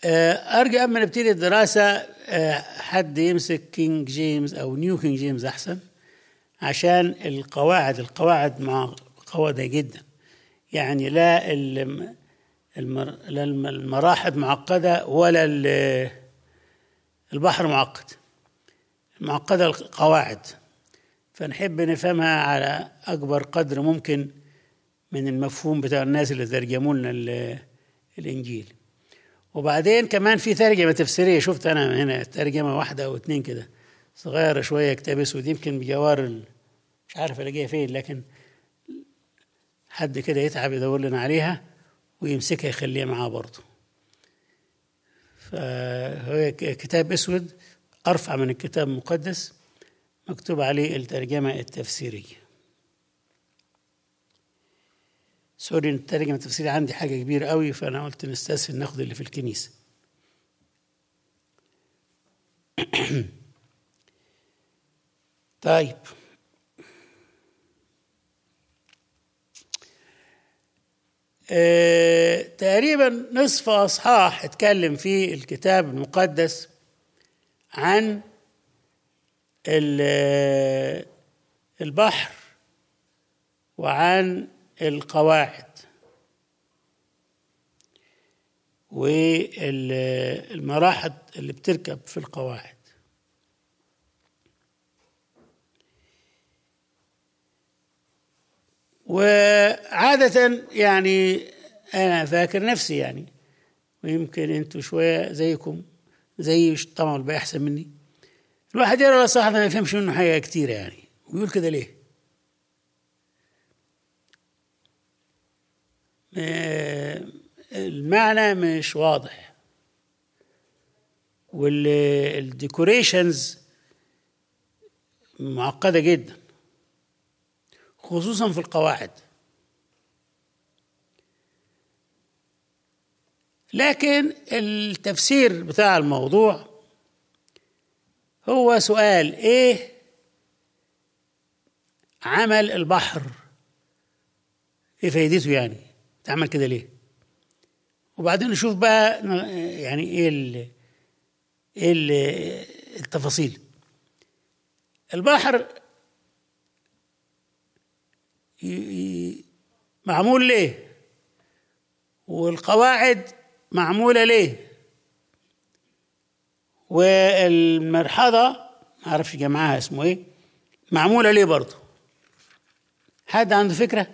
آه، ارجو قبل ما نبتدي الدراسه آه، حد يمسك كينج جيمس او نيو كينج جيمس احسن عشان القواعد القواعد معقده جدا يعني لا الم- المر... لا الم- المراحل معقده ولا ال- البحر معقد معقده القواعد فنحب نفهمها على اكبر قدر ممكن من المفهوم بتاع الناس اللي ترجموا لنا ال- الانجيل وبعدين كمان في ترجمه تفسيريه شفت انا هنا ترجمه واحده او اتنين كده صغيره شويه كتاب اسود يمكن بجوار ال... مش عارف الاقيها فين لكن حد كده يتعب يدور لنا عليها ويمسكها يخليها معاه برضه فهو ك- كتاب اسود ارفع من الكتاب المقدس مكتوب عليه الترجمه التفسيريه سوري الترجمه التفسيريه عندي حاجه كبيره قوي فانا قلت نستسهل ناخد اللي في الكنيسه طيب آه، تقريبا نصف اصحاح اتكلم فيه الكتاب المقدس عن ال- البحر وعن القواعد والمراحل اللي بتركب في القواعد وعادة يعني أنا فاكر نفسي يعني ويمكن أنتوا شوية زيكم زي طبعا الباقي أحسن مني الواحد يقرا الصح ما يفهمش منه حاجة كتير يعني ويقول كده ليه؟ آه، المعنى مش واضح والديكوريشنز معقدة جدا خصوصا في القواعد لكن التفسير بتاع الموضوع هو سؤال ايه عمل البحر ايه فايدته يعني تعمل كده ليه وبعدين نشوف بقى يعني ايه ال ايه ال التفاصيل البحر ي- ي- معمول ليه والقواعد معمولة ليه والمرحضة ما اعرفش جمعها اسمه ايه معمولة ليه برضه حد عنده فكرة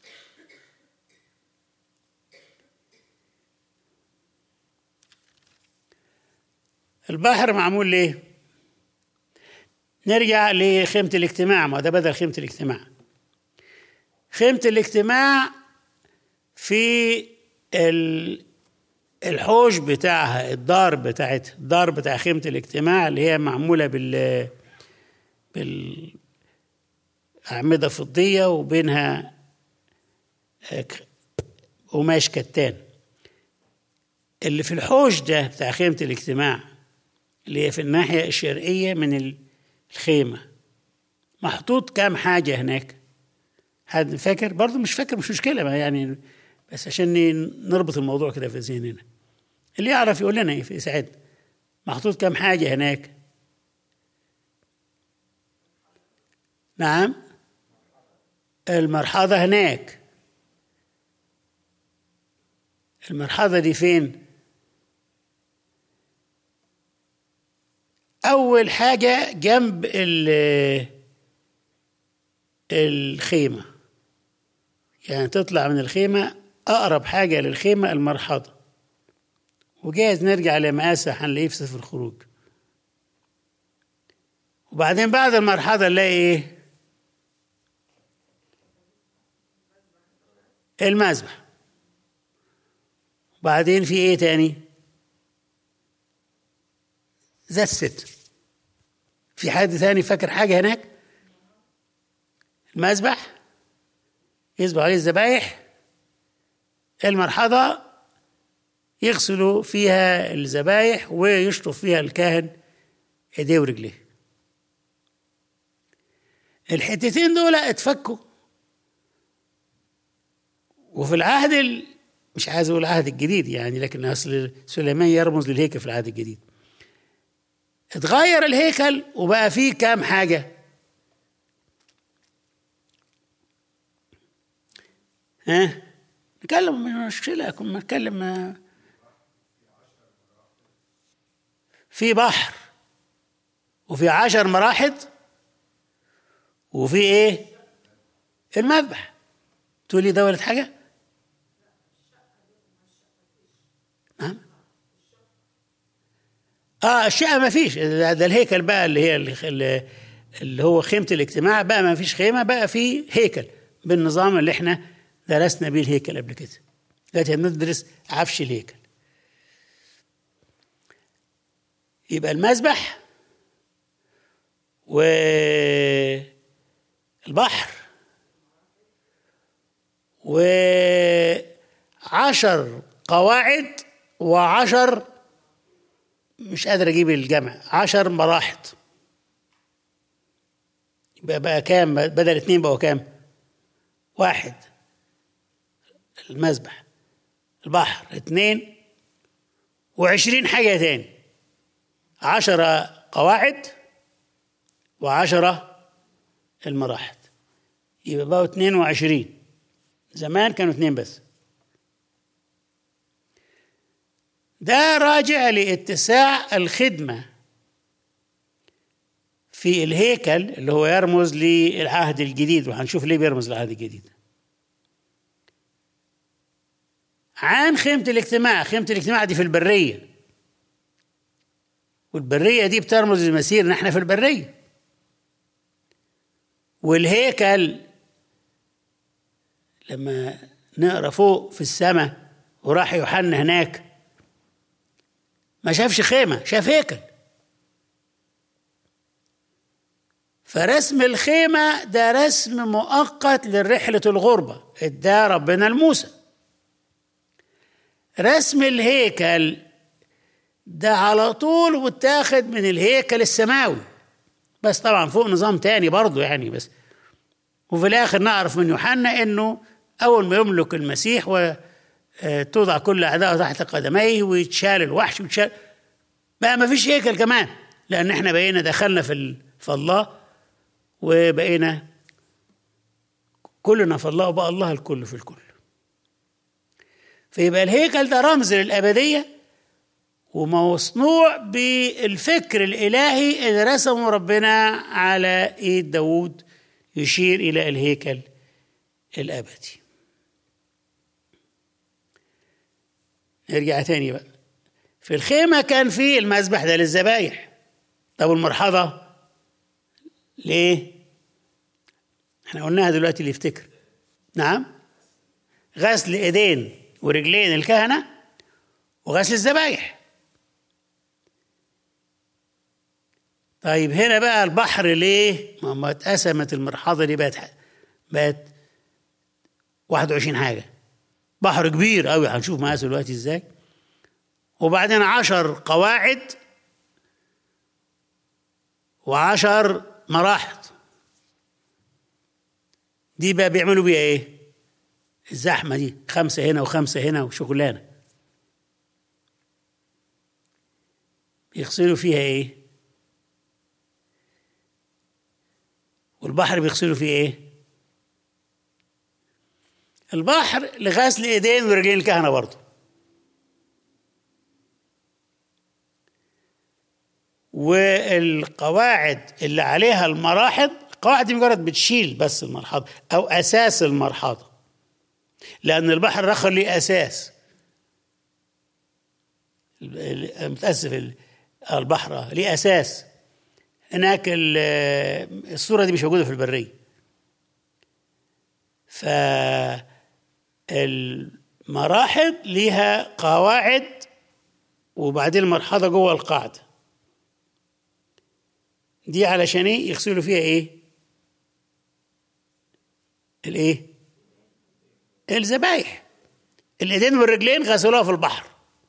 البحر معمول ليه نرجع لخيمة الاجتماع ما ده بدل خيمة الاجتماع خيمة الاجتماع في ال- الحوش بتاعها الدار بتاعتها الدار بتاع خيمة الاجتماع اللي هي معمولة بال بالأعمدة فضية وبينها آه، ك- قماش كتان اللي في الحوش ده بتاع خيمة الاجتماع اللي هي في الناحية الشرقية من الخيمة محطوط كام حاجة هناك حد فاكر برضه مش فاكر مش مشكلة ما يعني بس عشان ن- نربط الموضوع كده في ذهننا اللي يعرف يقول لنا في ساعتها محطوط كام حاجة هناك نعم المرحاضة هناك المرحاضة دي فين أول حاجة جنب ال- الخيمة يعني تطلع من الخيمة أقرب حاجة للخيمة المرحاضة وجايز نرجع لمقاسة هنلاقيه في سفر الخروج وبعدين بعد المرحاضة نلاقي إيه؟ المذبح وبعدين في إيه تاني؟ ذات ست في حد ثاني فاكر حاجة هناك؟ المذبح يذبح عليه الذبايح المرحضة يغسلوا فيها الذبايح ويشطف فيها الكاهن ايديه ورجليه الحتتين دول اتفكوا وفي العهد مش عايز اقول العهد الجديد يعني لكن اصل سليمان يرمز للهيكل في العهد الجديد اتغير الهيكل وبقى فيه كام حاجة ها نتكلم من مشكلة كنا نتكلم في بحر وفي عشر مراحض وفي ايه المذبح تقول لي ده ولا حاجه نعم اه الشقه ما فيش ده ده الهيكل بقى اللي هي اللي, اللي هو خيمه الاجتماع بقى ما فيش خيمه بقى في هيكل بالنظام اللي احنا درسنا بيه الهيكل قبل كده دلوقتي بندرس عفش الهيكل يبقى المذبح والبحر وعشر قواعد وعشر مش قادر اجيب الجمع عشر مراحض يبقى بقى كام بدل اتنين بقوا كام واحد المذبح البحر اتنين وعشرين حاجة تاني عشرة قواعد وعشرة المراحل يبقى بقوا اتنين وعشرين زمان كانوا اتنين بس ده راجع لاتساع الخدمة في الهيكل اللي هو يرمز للعهد الجديد وهنشوف ليه بيرمز للعهد الجديد عن خيمة الاجتماع خيمة الاجتماع دي في البرية والبرية دي بترمز للمسير نحن في البرية والهيكل لما نقرا فوق في السماء وراح يوحنا هناك ما شافش خيمة شاف هيكل فرسم الخيمة ده رسم مؤقت لرحلة الغربة اداه ربنا لموسى رسم الهيكل ده على طول متاخد من الهيكل السماوي بس طبعا فوق نظام تاني برضه يعني بس وفي الاخر نعرف من يوحنا انه اول ما يملك المسيح وتوضع كل اعدائه تحت قدميه ويتشال الوحش ويتشال بقى ما فيش هيكل كمان لان احنا بقينا دخلنا في في الله وبقينا كلنا في الله وبقى الله الكل في الكل فيبقى الهيكل ده رمز للابديه ومصنوع بالفكر الالهي اللي رسمه ربنا على ايد داوود يشير الى الهيكل الابدي نرجع تاني بقى في الخيمة كان في المذبح ده للذبايح طب المرحضة ليه؟ احنا قلناها دلوقتي اللي يفتكر نعم غسل ايدين ورجلين الكهنة وغسل الذبايح طيب هنا بقى البحر ليه؟ ما اتقسمت المرحاضة دي بقت بقت 21 حاجة بحر كبير قوي هنشوف مقاسه دلوقتي ازاي وبعدين عشر قواعد وعشر مراحض دي بقى بيعملوا بيها ايه الزحمة دي خمسة هنا وخمسة هنا وشغلانة بيغسلوا فيها ايه والبحر بيغسلوا فيه ايه البحر لغسل ايدين ورجلين الكهنه برضه والقواعد اللي عليها المراحض القواعد دي مجرد بتشيل بس المرحاض او اساس المرحاض لان البحر الاخر ليه اساس متاسف البحر ليه اساس هناك الصوره دي مش موجوده في البريه فالمراحض ليها قواعد وبعدين المرحاضة جوه القاعدة دي علشان ايه يغسلوا فيها ايه الايه الذبايح الايدين والرجلين غسلوها في البحر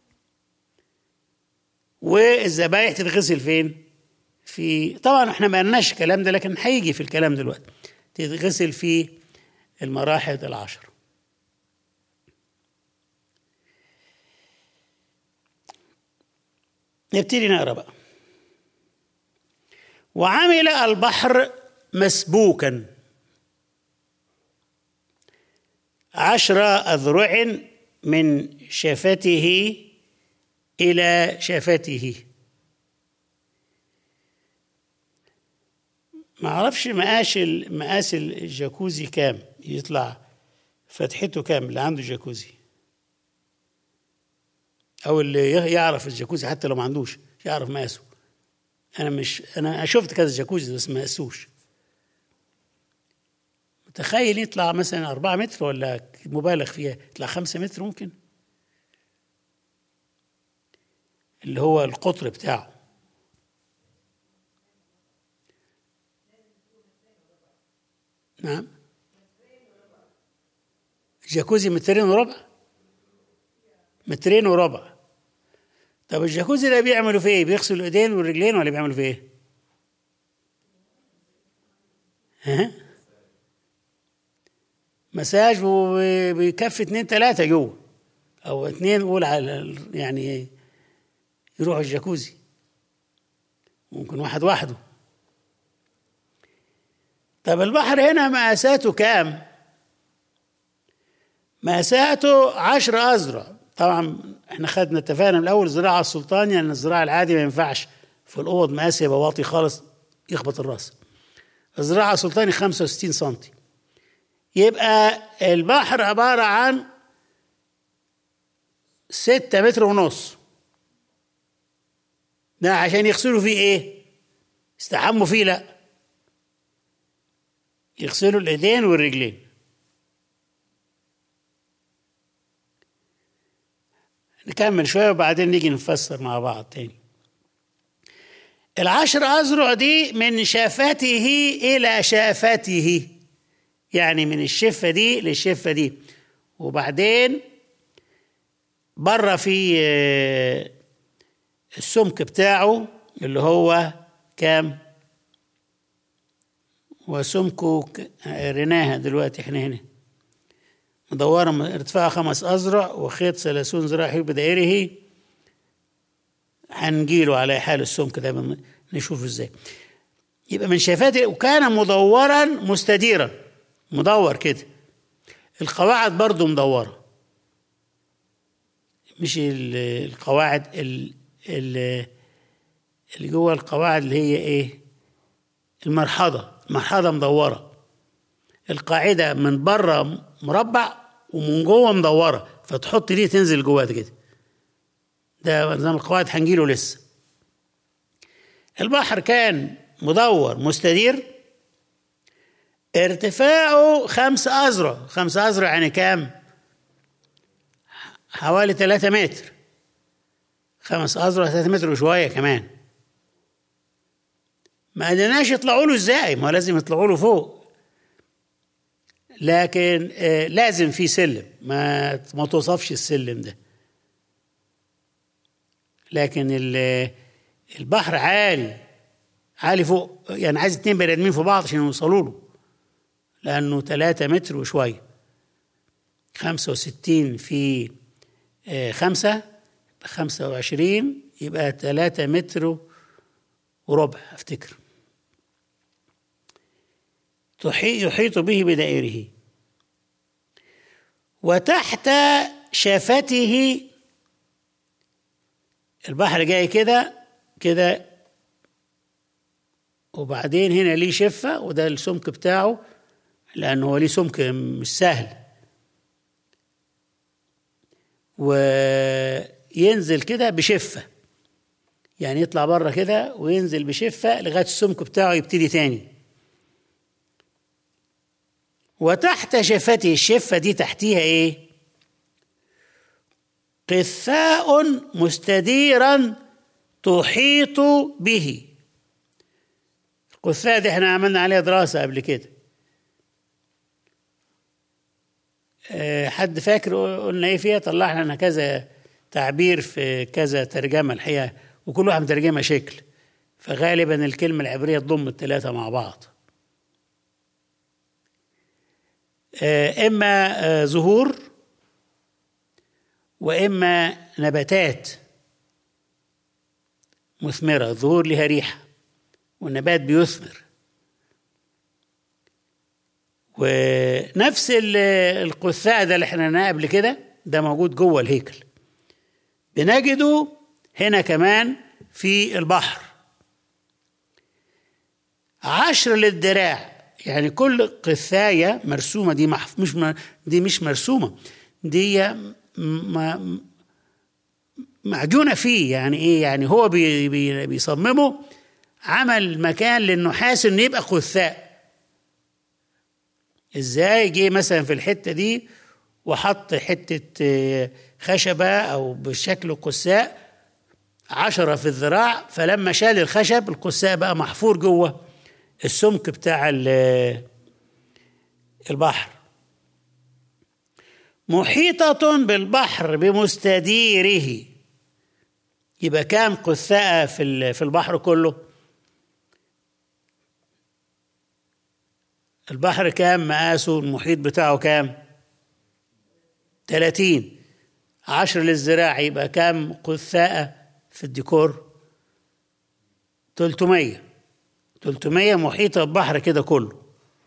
والذبايح تتغسل فين في طبعا احنا ما قلناش الكلام ده لكن هيجي في الكلام دلوقتي تتغسل في المراحل العشر نبتدي نقرا بقى وعمل البحر مسبوكا عشر أذرع من شفته إلى شفته ما اعرفش مقاس مقاس الجاكوزي كام يطلع فتحته كام اللي عنده جاكوزي او اللي يعرف الجاكوزي حتى لو ما عندوش يعرف مقاسه انا مش انا شفت كذا جاكوزي بس ما قاسوش تخيل يطلع مثلا أربعة متر ولا مبالغ فيها يطلع خمسة متر ممكن اللي هو القطر بتاعه نعم الجاكوزي مترين وربع مترين وربع طب الجاكوزي ده بيعملوا فيه ايه بيغسلوا الايدين والرجلين ولا بيعملوا فيه ايه ها مساج وبيكفي اتنين تلاتة جوه او اتنين قول على يعني يروحوا الجاكوزي ممكن واحد وحده طب البحر هنا مقاساته كام مقاساته عشر أذرع طبعا احنا خدنا اتفقنا من الأول الزراعة السلطاني لأن يعني الزراعة العادي ما ينفعش في الأوض مقاس يبقى واطي خالص يخبط الراس الزراعة السلطاني 65 سنتي يبقى البحر عبارة عن ستة متر ونص ده عشان يغسلوا فيه ايه يستحموا فيه لا يغسلوا الايدين والرجلين نكمل شويه وبعدين نيجي نفسر مع بعض تاني العشر أذرع دي من شافته إلى شافته يعني من الشفة دي للشفة دي وبعدين بره في السمك بتاعه اللي هو كام وسمكه رناها دلوقتي احنا هنا مدورة ارتفاعها خمس أذرع وخيط ثلاثون ذراع يحيط بدائره هنجيله على حال السمك ده نشوف ازاي يبقى من شافاته وكان مدورا مستديرا مدور كده القواعد برضو مدورة مش القواعد اللي جوه القواعد اللي هي ايه المرحضة المرحضة مدورة القاعدة من بره مربع ومن جوه مدورة فتحط دي تنزل جواها كده ده نظام القواعد هنجيله لسه البحر كان مدور مستدير ارتفاعه خمس أذرع خمس أذرع يعني كام حوالي ثلاثة متر خمس أذرع ثلاثة متر وشوية كمان ما قدرناش يطلعوا له ازاي ما لازم يطلعوا له فوق لكن آه لازم في سلم ما ما توصفش السلم ده لكن البحر عالي عالي فوق يعني عايز اتنين بني ادمين في بعض عشان يوصلوا له لانه ثلاثة متر وشوية خمسة وستين في آه خمسة خمسة وعشرين يبقى ثلاثة متر وربع افتكر يحيط به بدائره وتحت شفته البحر جاي كده كده وبعدين هنا ليه شفة وده السمك بتاعه لأنه هو ليه سمك مش سهل وينزل كده بشفة يعني يطلع بره كده وينزل بشفة لغاية السمك بتاعه يبتدي تاني وتحت شفته الشفة دي تحتيها ايه قثاء مستديرا تحيط به القثاء دي احنا عملنا عليها دراسة قبل كده أه حد فاكر قلنا ايه فيها طلعنا لنا كذا تعبير في كذا ترجمة الحقيقة وكل واحد مترجمها شكل فغالبا الكلمة العبرية تضم الثلاثة مع بعض إما زهور وإما نباتات مثمرة ظهور لها ريحة والنبات بيثمر ونفس ال- القثاء ده اللي احنا قلناه قبل كده ده موجود جوه الهيكل بنجده هنا كمان في البحر عشر للذراع يعني كل قثاية مرسومة دي محف مش م... دي مش مرسومة دي م... م... معجونة فيه يعني ايه يعني هو بي... بي... بيصممه عمل مكان للنحاس انه يبقى قثاء ازاي جه مثلا في الحتة دي وحط حتة آه، خشبة او بشكل قثاء عشرة في الذراع فلما شال الخشب القثاء بقى محفور جوه السمك بتاع ال- البحر محيطة بالبحر بمستديره يبقى كام قثاء في ال- في البحر كله البحر كام مقاسه المحيط بتاعه كام 30 عشر للزراع يبقى كام قثاء في الديكور 300 300 محيطة البحر كده كله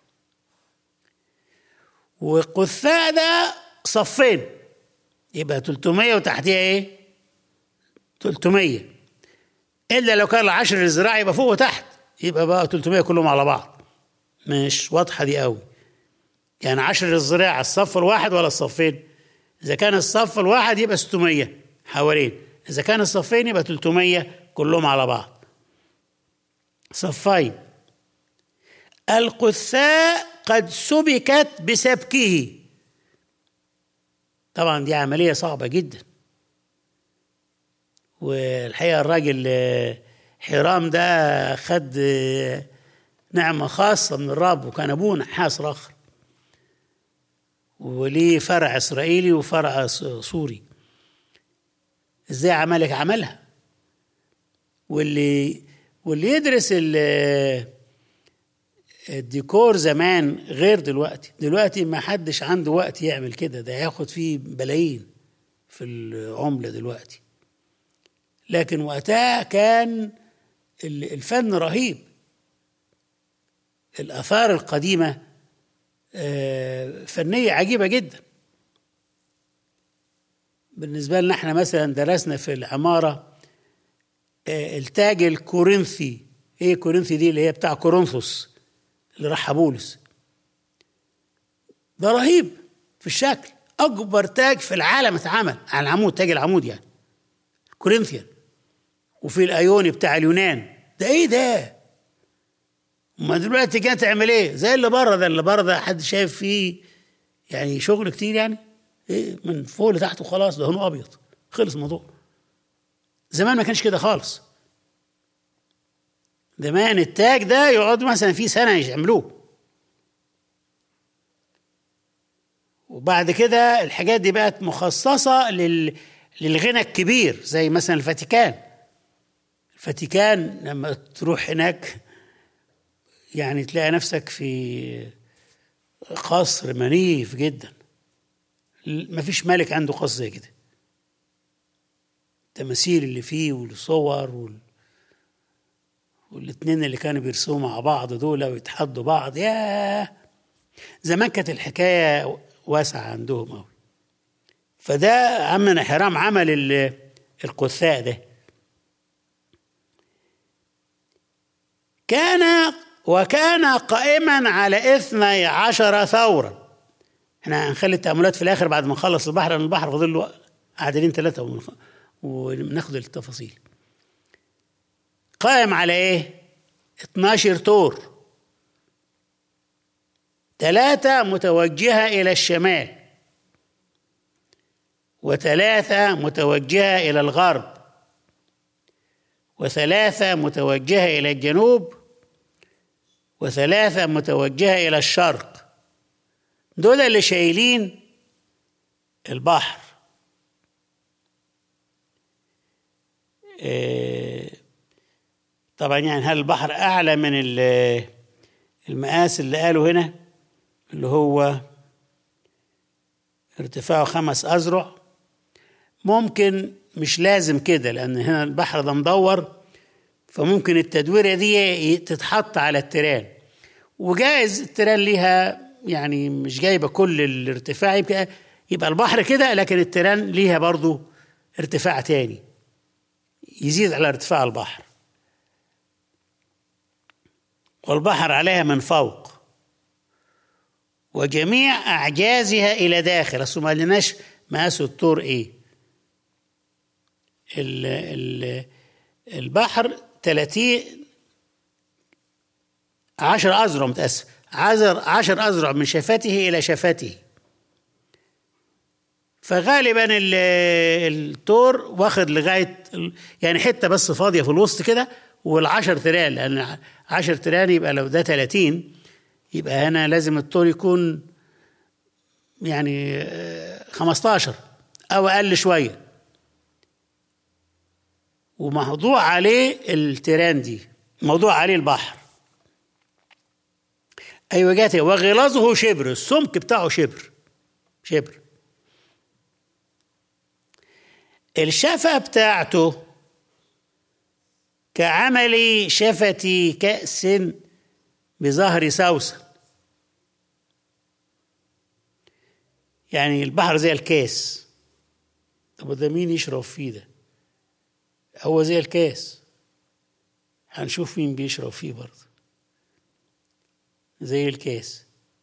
والقثاء ده صفين يبقى 300 وتحتيها ايه 300 الا لو كان العشر للزراعة يبقى فوق وتحت يبقى بقى 300 كلهم على بعض مش واضحة دي قوي يعني عشر للزراعة الصف الواحد ولا الصفين إذا كان الصف الواحد يبقى 600 حوالين إذا كان الصفين يبقى 300 كلهم على بعض صفين القثاء قد سبكت بسبكه طبعا دي عملية صعبة جدا والحقيقة الراجل آه، حرام ده خد آه، نعمة خاصة من الرب وكان أبوه نحاس رخر وليه فرع إسرائيلي وفرع س- سوري إزاي عملك عملها واللي واللي يدرس ال- الديكور زمان غير دلوقتي دلوقتي ما حدش عنده وقت يعمل كده ده ياخد فيه بلايين في العملة دلوقتي لكن وقتها كان ال- الفن رهيب الآثار القديمة آه، فنية عجيبة جدا بالنسبة لنا احنا مثلا درسنا في العمارة آه، التاج الكورنثي ايه كورنثي دي اللي هي بتاع كورنثوس اللي راح بولس ده رهيب في الشكل اكبر تاج في العالم اتعمل على العمود تاج العمود يعني كورنثيان وفي الايوني بتاع اليونان ده ايه ده ما دلوقتي جاي تعمل ايه زي اللي بره ده اللي بره ده حد شايف فيه يعني شغل كتير يعني إيه من فوق لتحت وخلاص ده لونه ابيض خلص الموضوع زمان ما كانش كده خالص زمان التاج ده يقعد مثلا فيه سنه يعملوه وبعد كده الحاجات دي بقت مخصصه لل للغنى الكبير زي مثلا الفاتيكان الفاتيكان لما تروح هناك يعني تلاقي نفسك في قصر منيف جدا ما فيش ملك عنده قصر زي كده التماثيل اللي فيه والصور وال... والاتنين اللي كانوا بيرسموا مع بعض دول ويتحدوا بعض ياه زمان كانت الحكاية واسعة عندهم أوي فده عمنا حرام عمل ال- القثاء ده كان وكان قائما على اثني عشر ثورا احنا هنخلي التأملات في الآخر بعد ما نخلص البحر لأن البحر فاضل له عددين ثلاثة ونخ- وناخد التفاصيل قائم على ايه 12 طور ثلاثة متوجهة إلى الشمال وثلاثة متوجهة إلى الغرب وثلاثة متوجهة إلى الجنوب وثلاثة متوجهة إلى الشرق دول اللي شايلين البحر إيه، طبعا يعني هل البحر أعلى من ال- المقاس اللي قاله هنا اللي هو ارتفاعه خمس أذرع ممكن مش لازم كده لأن هنا البحر ده مدور فممكن التدويره دي تتحط على التيران وجائز التيران ليها يعني مش جايبه كل الارتفاع يبقى يبقى البحر كده لكن التيران ليها برضو ارتفاع تاني يزيد على ارتفاع البحر والبحر عليها من فوق وجميع أعجازها إلى داخل أصل ما قالناش مقاس الطور إيه ال ال البحر 30 عشر أذرع متأسف عشر عشر أذرع من شفته إلى شفته فغالبا التور واخد لغاية يعني حتة بس فاضية في الوسط كده والعشر تريال لأن عشر تريال يبقى لو ده 30 يبقى هنا لازم الطول يكون يعني 15 أو أقل شوية وموضوع عليه التيران دي موضوع عليه البحر أيوة جات وغلاظه شبر السمك بتاعه شبر شبر الشفة بتاعته كعمل شفتي كأس بظهر سوسن يعني البحر زي الكاس طب ده مين يشرب فيه ده هو زي الكاس هنشوف مين بيشرب فيه برضه زي الكاس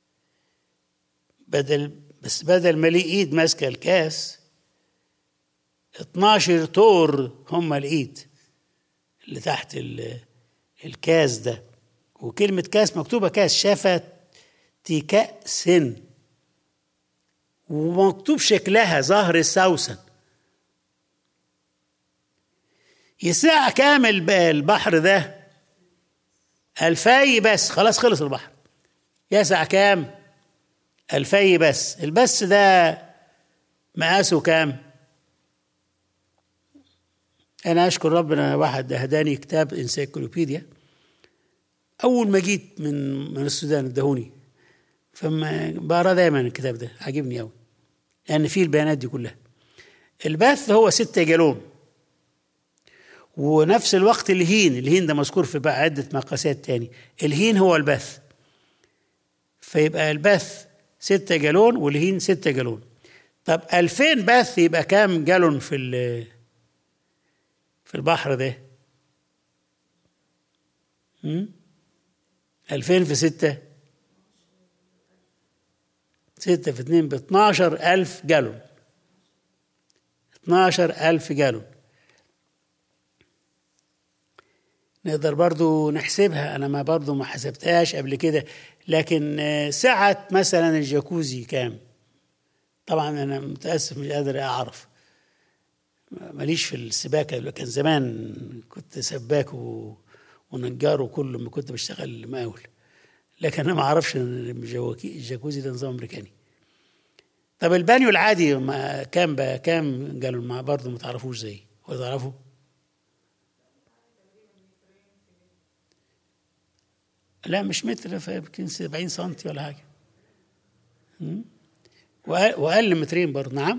بدل بس بدل ما ليه ايد ماسكه الكاس 12 طور هم الايد اللي تحت الكاس ده وكلمة كاس مكتوبة كاس شفت كأس ومكتوب شكلها ظهر السوسن يسع كامل البحر ده الفاي بس خلاص خلص البحر يسع كام الفاي بس البس ده مقاسه كام انا اشكر ربنا واحد هداني كتاب انسيكلوبيديا اول ما جيت من من السودان ادهوني فما بقرا دايما الكتاب ده عاجبني قوي لان فيه البيانات دي كلها البث هو ستة جالون ونفس الوقت الهين الهين ده مذكور في بقى عدة مقاسات تاني الهين هو البث فيبقى البث ستة جالون والهين ستة جالون طب ألفين بث يبقى كام جالون في في البحر ده ألفين في ستة ستة في اتنين باتناشر ألف جالون اتناشر ألف جالون نقدر برضو نحسبها أنا ما برضو ما حسبتهاش قبل كده لكن سعة مثلا الجاكوزي كام طبعا أنا متأسف مش قادر أعرف ماليش في السباكة كان زمان كنت سباك و... ونجار وكل ما كنت بشتغل مقاول لكن انا ما اعرفش ان الجاكوزي ده نظام امريكاني طب البانيو العادي ما كام بقى كام قالوا ما برضه ما تعرفوش زي ولا تعرفوا لا مش متر يمكن 70 سم ولا حاجه واقل مترين برضه نعم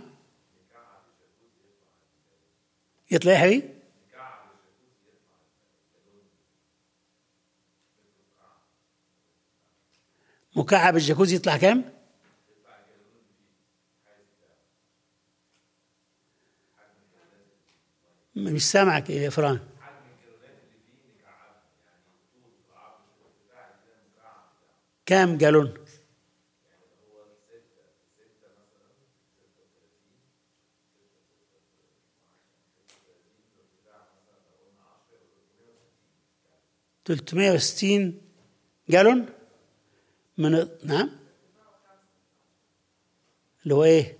يطلع يا حبيبي مكعب الجاكوزي يطلع كام؟ مش سامعك يا فران كام جالون؟ تلتمية وستين جالون من نعم اللي هو ايه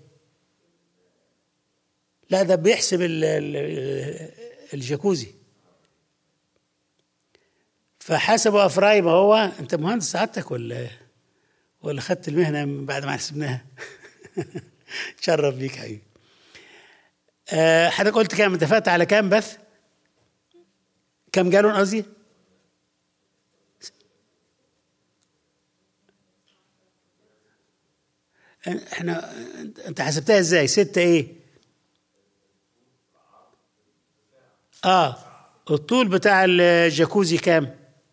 لا ده بيحسب ال ال الجاكوزي فحسبوا افرايم هو انت مهندس سعادتك ولا ولا خدت المهنه بعد ما حسبناها تشرف بيك حبيبي أه حضرتك قلت كام اتفقت على كام بث كام جالون قصدي احنا انت حسبتها ازاي ستة ايه اه الطول بتاع الجاكوزي كام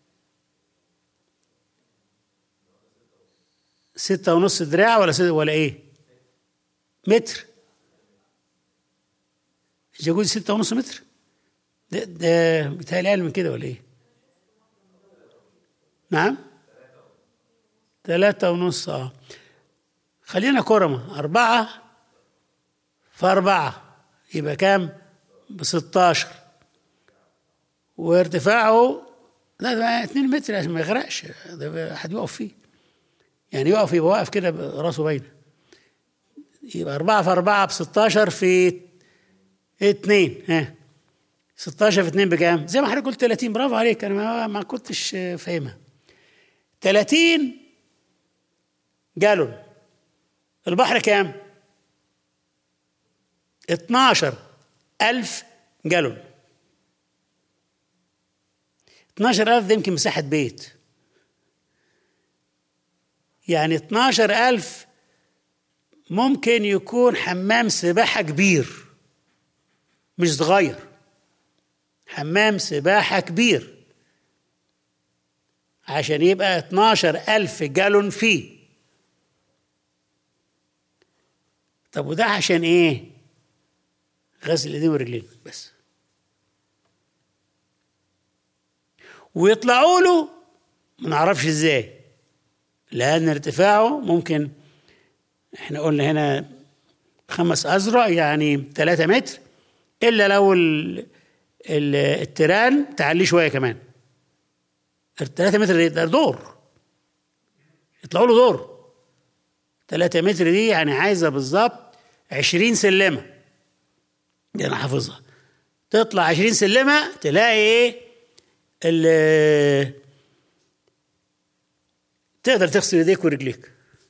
ستة ونص دراع ولا ستة ولا ايه متر الجاكوزي ستة ونص متر ده ده بيتهيألي أقل من كده ولا ايه نعم ثلاثة ونص اه خلينا كرمة أربعة في أربعة يبقى كام؟ ب 16 وارتفاعه لا ده 2 متر عشان ما يغرقش ده حد يقف فيه يعني يقف يبقى واقف كده راسه باينه يبقى 4 في 4 ب 16 في 2 ها 16 في 2 بكام؟ زي ما حضرتك قلت 30 برافو عليك انا ما, ما كنتش فاهمها 30 جالون البحر كام؟ 12 ألف جالون 12 ألف ده يمكن مساحة بيت يعني 12 ألف ممكن يكون حمام سباحة كبير مش صغير حمام سباحة كبير عشان يبقى 12 ألف جالون فيه طب وده عشان ايه غسل الايدين والرجلين بس ويطلعوا له ما نعرفش ازاي لان ارتفاعه ممكن احنا قلنا هنا خمس أذرع يعني ثلاثة متر إلا لو ال ال التيران تعليه شوية كمان ثلاثة متر ده دور يطلعوا له دور ثلاثة متر دي يعني عايزة بالظبط عشرين سلمة دي أنا حافظها تطلع عشرين سلمة تلاقي إيه ال تقدر تغسل ايديك ورجليك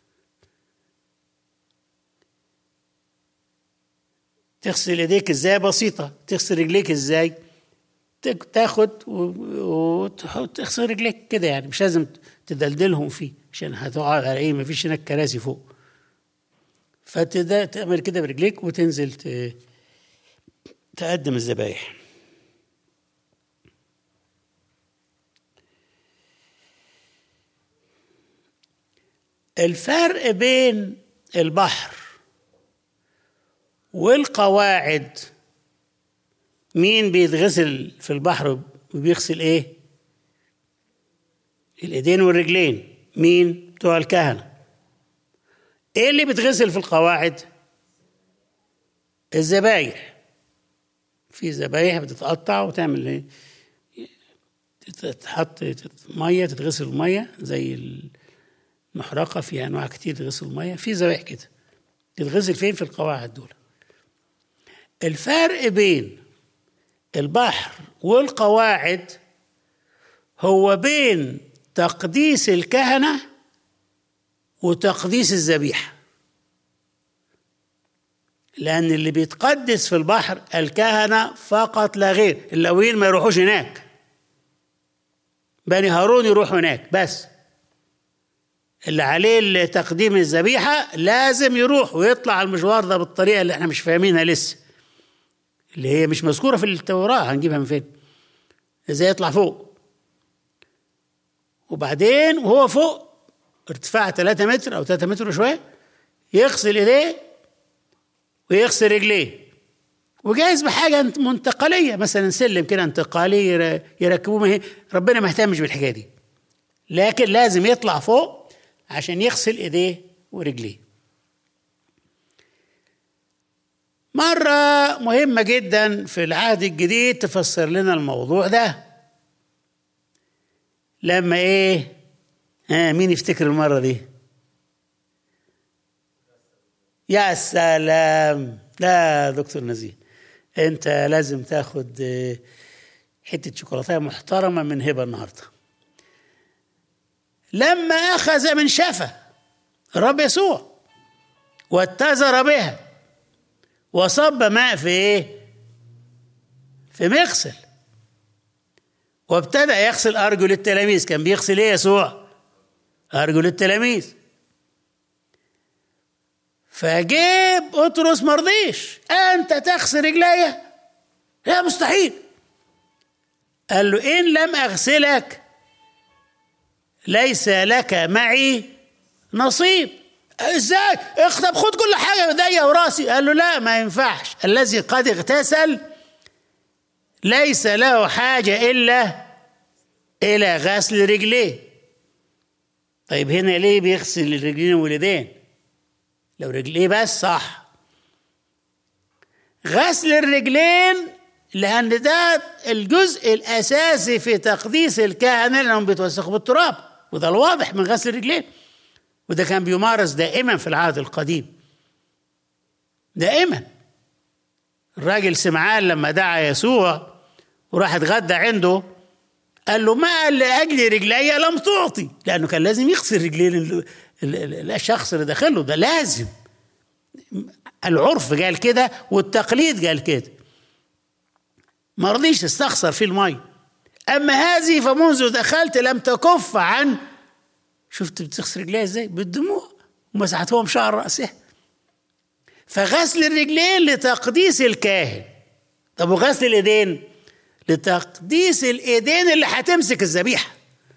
تغسل ايديك ازاي بسيطة تغسل رجليك ازاي تاخد وتغسل رجليك كده يعني مش لازم تدلدلهم فيه عشان هتقعد على ايه مفيش هناك كراسي فوق فتعمل كده برجليك وتنزل تقدم الذبايح الفرق بين البحر والقواعد مين بيتغسل في البحر وبيغسل ايه الايدين والرجلين مين بتوع الكهنه ايه اللي بيتغسل في القواعد الذبايح في ذبايح بتتقطع وتعمل ايه تتحط ميه تتغسل ميه زي المحرقه في انواع كتير تغسل ميه في ذبايح كده تتغسل فين في القواعد دول الفرق بين البحر والقواعد هو بين تقديس الكهنه وتقديس الذبيحه لان اللي بيتقدس في البحر الكهنه فقط لا غير اللاويين ما يروحوش هناك بني هارون يروحوا هناك بس اللي عليه تقديم الذبيحه لازم يروح ويطلع المشوار ده بالطريقه اللي احنا مش فاهمينها لسه اللي هي مش مذكوره في التوراه هنجيبها من فين ازاي يطلع فوق وبعدين وهو فوق ارتفاع 3 متر او 3 متر وشويه يغسل ايديه ويغسل رجليه وجايز بحاجه منتقليه مثلا سلم كده انتقالي يركبوه ربنا ما اهتمش بالحكايه دي لكن لازم يطلع فوق عشان يغسل ايديه ورجليه مرة مهمة جدا في العهد الجديد تفسر لنا الموضوع ده لما ايه آه مين يفتكر المرة دي يا سلام لا دكتور نزيه انت لازم تاخد حتة شوكولاتة محترمة من هبة النهاردة لما أخذ من شفة الرب يسوع واتزر بها وصب ماء في ايه في مغسل وابتدأ يغسل أرجل التلاميذ كان بيغسل ايه يسوع أرجل التلاميذ فجيب بطرس مرضيش انت تغسل رجليا لا مستحيل قال له إن لم أغسلك ليس لك معي نصيب ازاي اختب خد كل حاجه بايديا وراسي قال له لا ما ينفعش الذي قد اغتسل ليس له حاجه الا الى غسل رجليه طيب هنا ليه بيغسل الرجلين واليدين لو رجليه بس صح غسل الرجلين لان ده الجزء الاساسي في تقديس الكهنه لانهم بيتوسخوا بالتراب وده الواضح من غسل الرجلين وده كان بيمارس دائما في العهد القديم دائما الراجل سمعان لما دعا يسوع وراح اتغدى عنده قال له ما لاجل رجلي لم تعطي لانه كان لازم يغسل رجلين الشخص اللي داخله ده لازم العرف قال كده والتقليد قال كده ما رضيش تستخسر في المي اما هذه فمنذ دخلت لم تكف عن شفت بتغسل رجليها ازاي بالدموع ومسحتهم شعر راسها فغسل الرجلين لتقديس الكاهن طب وغسل الايدين لتقديس الايدين اللي هتمسك الذبيحه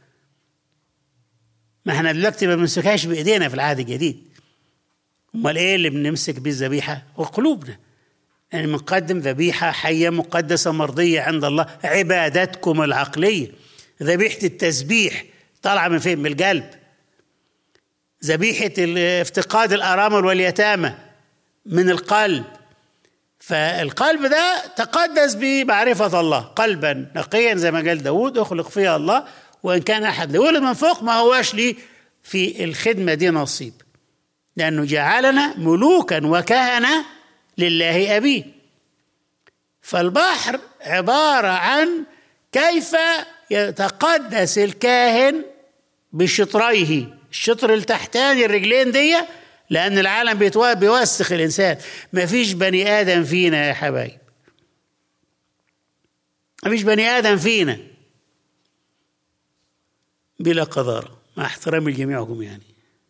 ما احنا دلوقتي ما بنمسكهاش بايدينا في العهد الجديد امال ايه اللي بنمسك بيه الذبيحه وقلوبنا يعني بنقدم ذبيحه حيه مقدسه مرضيه عند الله عبادتكم العقليه ذبيحه التسبيح طالعه من فين من القلب ذبيحه افتقاد الارامل واليتامى من القلب فالقلب ده تقدس بمعرفة الله قلبا نقيا زي ما قال داود اخلق فيها الله وإن كان أحد لولد من فوق ما هواش لي في الخدمة دي نصيب لأنه جعلنا ملوكا وكهنة لله أبيه فالبحر عبارة عن كيف يتقدس الكاهن بشطريه الشطر التحتاني الرجلين دي لأن العالم بيوسخ الإنسان ما فيش بني آدم فينا يا حبايب ما فيش بني آدم فينا بلا قذارة مع احترامي لجميعكم يعني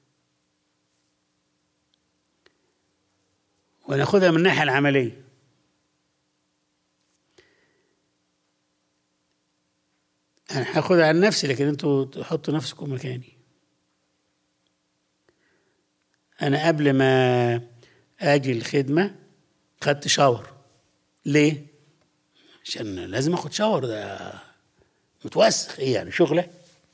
وناخدها من الناحية العملية أنا هاخدها عن نفسي لكن أنتوا تحطوا نفسكم مكاني أنا قبل ما أجي الخدمة خدت شاور ليه؟ عشان لازم اخد شاور ده متوسخ ايه يعني شغله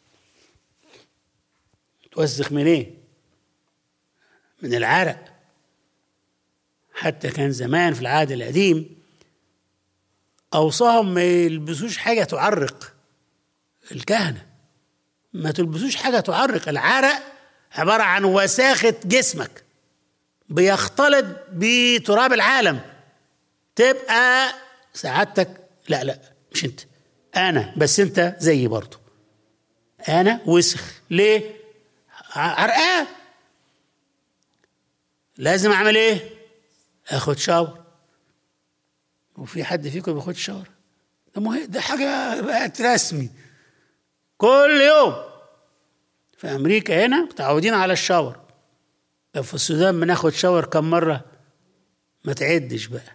متوسخ من ايه من العرق حتى كان زمان في العهد القديم اوصاهم ما يلبسوش حاجه تعرق الكهنه ما تلبسوش حاجه تعرق العرق عباره عن وساخه جسمك بيختلط بتراب العالم تبقى سعادتك لا لا مش انت انا بس انت زيي برضه انا وسخ ليه عرقان لازم اعمل ايه اخد شاور وفي حد فيكم بياخد شاور ده مهم ده حاجه بقت رسمي كل يوم في امريكا هنا متعودين على الشاور لو في السودان بناخد شاور كم مره ما تعدش بقى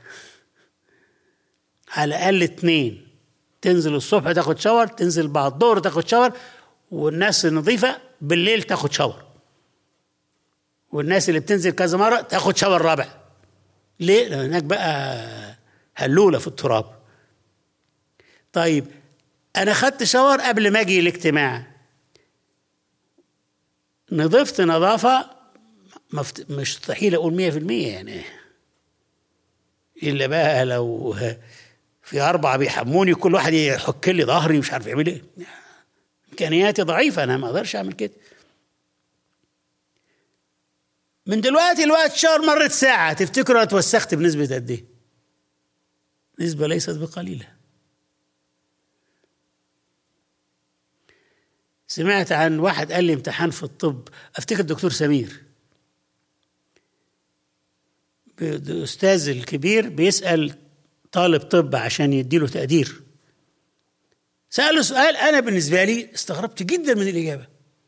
على الاقل اتنين تنزل الصبح تاخد شاور تنزل بعد الظهر تاخد شاور والناس النظيفه بالليل تاخد شاور والناس اللي بتنزل كذا مره تاخد شاور رابع ليه؟ لان هناك بقى هلوله في التراب طيب انا خدت شاور قبل ما اجي الاجتماع نضفت نظافه مفت... مستحيل اقول 100% يعني الا بقى لو في أربعة بيحموني كل واحد يحك لي ظهري مش عارف يعمل إيه إمكانياتي ضعيفة أنا ما أقدرش أعمل كده من دلوقتي الوقت شهر مرت ساعة تفتكروا أنا اتوسخت بنسبة قد إيه؟ نسبة ليست بقليلة سمعت عن واحد قال لي امتحان في الطب افتكر الدكتور سمير الاستاذ الكبير بيسال طالب طب عشان يديله تقدير سأله سؤال أنا بالنسبة لي استغربت جدا من الإجابة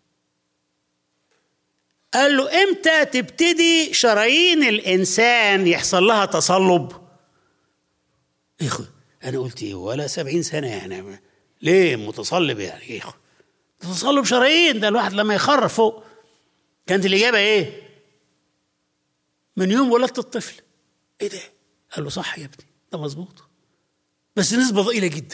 قال له إمتى تبتدي شرايين الإنسان يحصل لها تصلب إيه أنا قلت إيه ولا سبعين سنة يعني ليه متصلب يعني ايه تصلب شرايين ده الواحد لما يخرف فوق كانت الاجابه ايه من يوم ولدت الطفل ايه ده قال له صح يا ابني ده مظبوط بس نسبه ضئيله جدا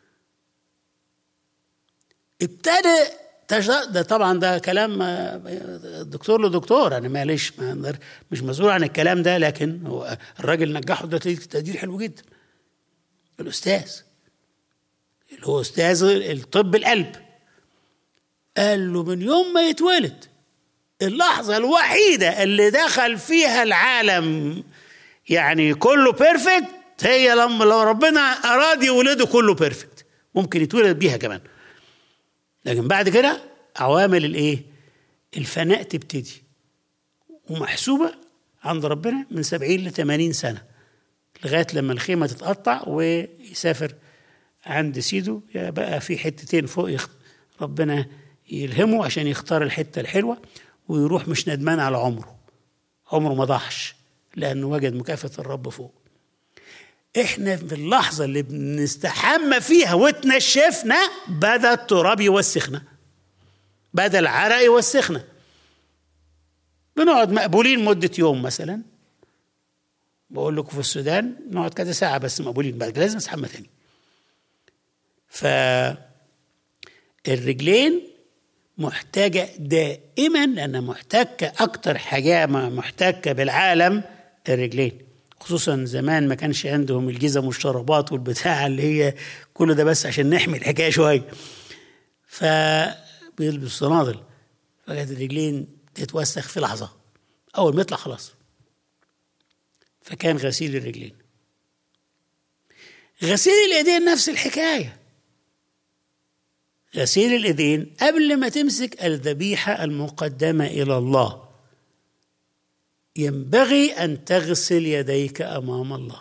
ابتدى ده طبعا ده كلام دكتور لدكتور انا معلش ما مش مسؤول عن الكلام ده لكن هو الراجل نجحه ده تقدير حلو جدا الاستاذ اللي هو استاذ الطب القلب قال له من يوم ما يتولد اللحظه الوحيده اللي دخل فيها العالم يعني كله بيرفكت هي لما لو ربنا اراد يولده كله بيرفكت ممكن يتولد بيها كمان لكن بعد كده عوامل الايه الفناء تبتدي ومحسوبة عند ربنا من سبعين لثمانين سنة لغاية لما الخيمة تتقطع ويسافر عند سيده بقى في حتتين فوق يخ... ربنا يلهمه عشان يختار الحتة الحلوة ويروح مش ندمان على عمره عمره ما ضحش لأنه وجد مكافأة الرب فوق احنا في اللحظه اللي بنستحمى فيها وتنشفنا بدا التراب يوسخنا بدا العرق يوسخنا بنقعد مقبولين مده يوم مثلا بقول لكم في السودان نقعد كذا ساعه بس مقبولين بعد لازم نستحمى تاني ف الرجلين محتاجة دائما لأنها محتكة أكتر حاجة محتكة بالعالم الرجلين خصوصا زمان ما كانش عندهم الجزم والشرابات والبتاع اللي هي كل ده بس عشان نحمي الحكايه شويه ف بيلبس صنادل فكانت الرجلين تتوسخ في لحظه اول ما يطلع خلاص فكان غسيل الرجلين غسيل الايدين نفس الحكايه غسيل الايدين قبل ما تمسك الذبيحه المقدمه الى الله ينبغي ان تغسل يديك امام الله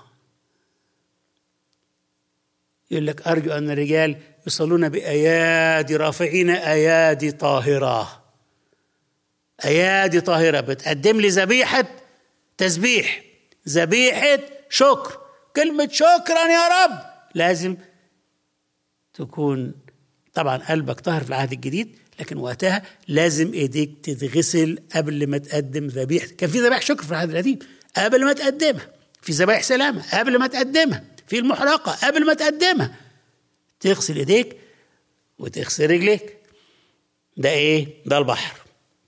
يقول لك ارجو ان الرجال يصلون بايادي رافعين ايادي طاهره ايادي طاهره بتقدم لي ذبيحه تسبيح ذبيحه شكر كلمه شكرا يا رب لازم تكون طبعا قلبك طاهر في العهد الجديد لكن وقتها لازم ايديك تتغسل قبل ما تقدم ذبيحه كان في ذبائح شكر في العهد القديم قبل ما تقدمها في ذبائح سلامه قبل ما تقدمها في المحرقه قبل ما تقدمها تغسل ايديك وتغسل رجليك ده ايه ده البحر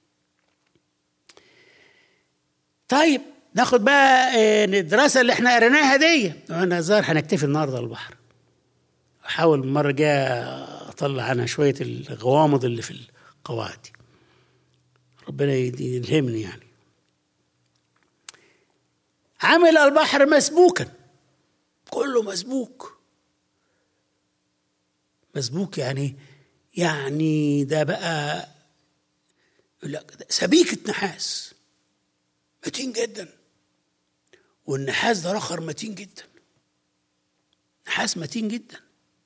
طيب ناخد بقى الدراسة اللي احنا قريناها دي انا ظاهر هنكتفي النهارده البحر احاول المرة الجاية اطلع عنها شوية الغوامض اللي في القواعد دي ربنا يلهمني يعني عمل البحر مسبوكا كله مسبوك مسبوك يعني يعني ده بقى لا سبيكة نحاس متين جدا والنحاس ده رخر متين جدا نحاس متين جدا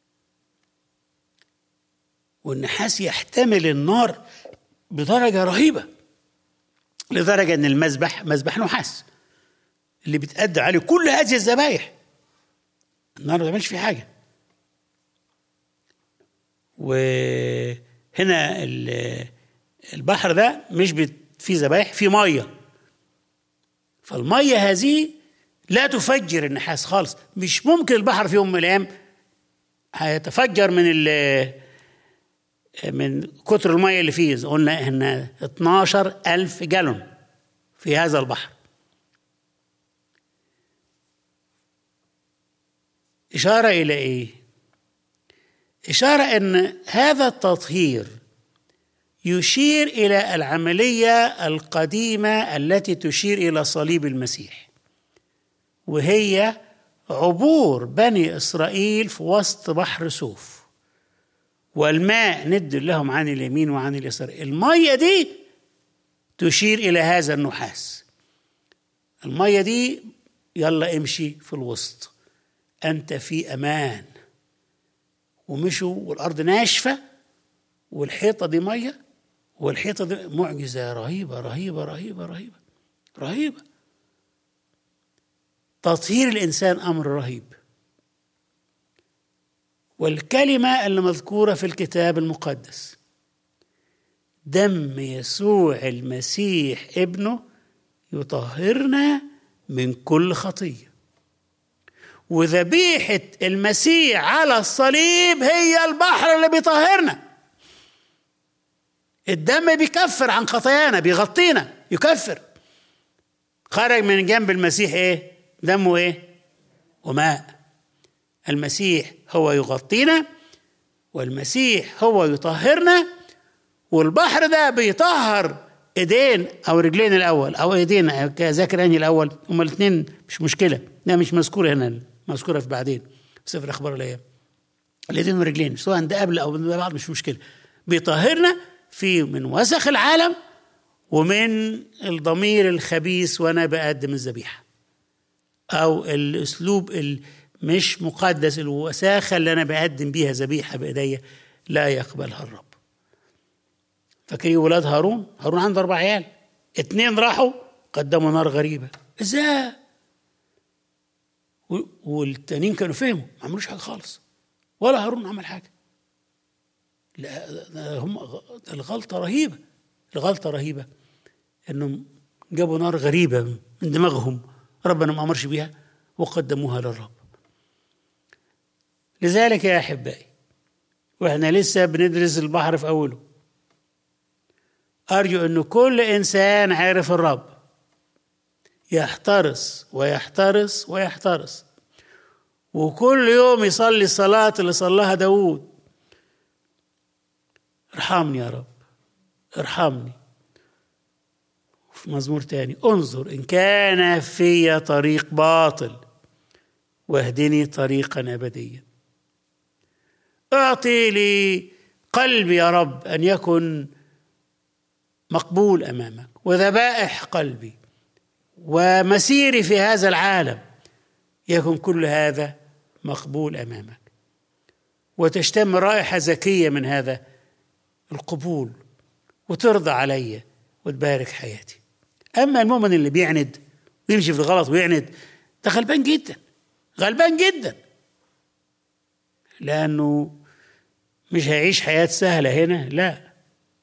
والنحاس يحتمل النار بدرجة رهيبة لدرجة أن المذبح مذبح نحاس اللي بتأدى عليه كل هذه الذبايح النار ما تعملش فيه حاجة وهنا البحر ده مش فيه ذبايح فيه ميه فالميه هذه لا تفجر النحاس خالص مش ممكن البحر في يوم من الايام هيتفجر من ال من كتر الميه اللي فيه قلنا ان 12 ألف جالون في هذا البحر إشارة إلى إيه؟ إشارة أن هذا التطهير يشير إلى العملية القديمة التي تشير إلى صليب المسيح وهي عبور بني إسرائيل في وسط بحر سوف والماء ند لهم عن اليمين وعن اليسار المية دي تشير إلى هذا النحاس المية دي يلا امشي في الوسط أنت في أمان ومشوا والأرض ناشفة والحيطة دي مية والحيطة دي معجزة رهيبة رهيبة رهيبة رهيبة رهيبة تطهير الإنسان أمر رهيب والكلمة اللي مذكورة في الكتاب المقدس دم يسوع المسيح ابنه يطهرنا من كل خطيه وذبيحه المسيح على الصليب هي البحر اللي بيطهرنا الدم بيكفر عن خطايانا بيغطينا يكفر خرج من جنب المسيح ايه دمه ايه وماء المسيح هو يغطينا والمسيح هو يطهرنا والبحر ده بيطهر ايدين او رجلين الاول او ايدين ذاكر انهي الاول هما الاثنين مش مشكله لا مش مذكوره هنا مذكوره في بعدين في سفر اخبار الايام الايدين والرجلين سواء ده قبل او ده بعد مش مشكله بيطهرنا في من وسخ العالم ومن الضمير الخبيث وانا بقدم الذبيحه او الاسلوب مش مقدس الوساخه اللي انا بقدم بيها ذبيحه بايديا لا يقبلها الرب فاكرين ولاد هارون هارون عنده اربع عيال اتنين راحوا قدموا نار غريبه ازاي والتانيين كانوا فهموا ما عملوش حاجه خالص ولا هارون عمل حاجه لا هم الغلطه رهيبه الغلطه رهيبه انهم جابوا نار غريبه من دماغهم ربنا ما امرش بيها وقدموها للرب لذلك يا احبائي واحنا لسه بندرس البحر في اوله ارجو ان كل انسان عارف الرب يحترس ويحترس ويحترس وكل يوم يصلي الصلاة اللي صلاها داود ارحمني يا رب ارحمني في مزمور تاني انظر إن كان في طريق باطل واهدني طريقا أبديا اعطي لي قلبي يا رب أن يكن مقبول أمامك وذبائح قلبي ومسيري في هذا العالم يكن كل هذا مقبول امامك وتشتم رائحه زكيه من هذا القبول وترضى علي وتبارك حياتي اما المؤمن اللي بيعند ويمشي في الغلط ويعند ده غلبان جدا غلبان جدا لانه مش هيعيش حياه سهله هنا لا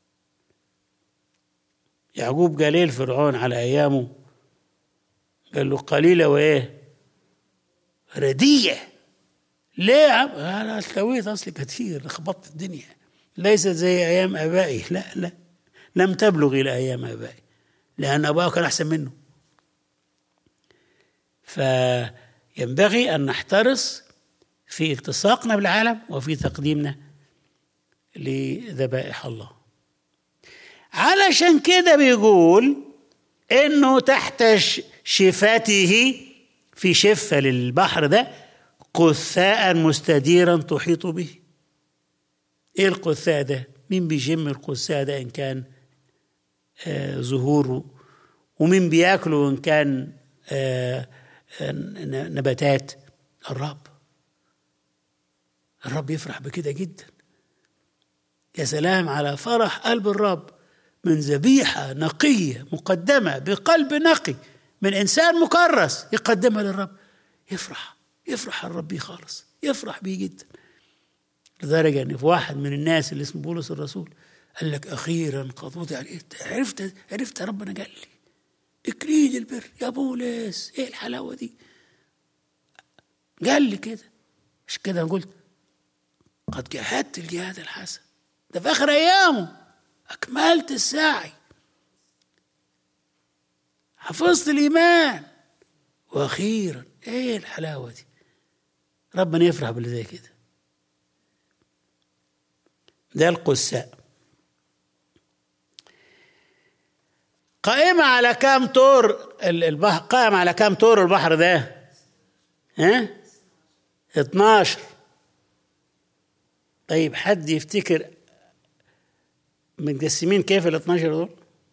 يعقوب قال ايه لفرعون على ايامه قال له قليله وايه رديه ليه انا سويت اصلي كثير لخبطت الدنيا ليست زي ايام ابائي لا لا لم تبلغ الى ايام ابائي لان ابائه كان احسن منه فينبغي ان نحترس في التصاقنا بالعالم وفي تقديمنا لذبائح الله علشان كده بيقول انه تحت شفاته في شفه للبحر ده قثاء مستديرا تحيط به ايه القثاء ده مين بيشم القثاء ده ان كان آه زهور ومين بياكله ان كان آه نباتات الرب الرب يفرح بكده جدا يا سلام على فرح قلب الرب من ذبيحة نقية مقدمة بقلب نقي من إنسان مكرس يقدمها للرب يفرح يفرح الرب بيه خالص يفرح بيه جدا لدرجة أن في واحد من الناس اللي اسمه بولس الرسول قال لك أخيرا قد وضع عرفت عرفت ربنا قال لي اكريد البر يا بولس ايه الحلاوة دي قال لي كده مش كده قلت قد جاهدت الجهاد الحسن ده في آخر أيامه أكملت السعي حفظت الإيمان وأخيرا إيه الحلاوة دي ربنا يفرح باللي زي كده ده القساء قائمة على كام طور البحر قائم على كام طور البحر ده ها 12 طيب حد يفتكر متقسمين كيف ال 12 دول؟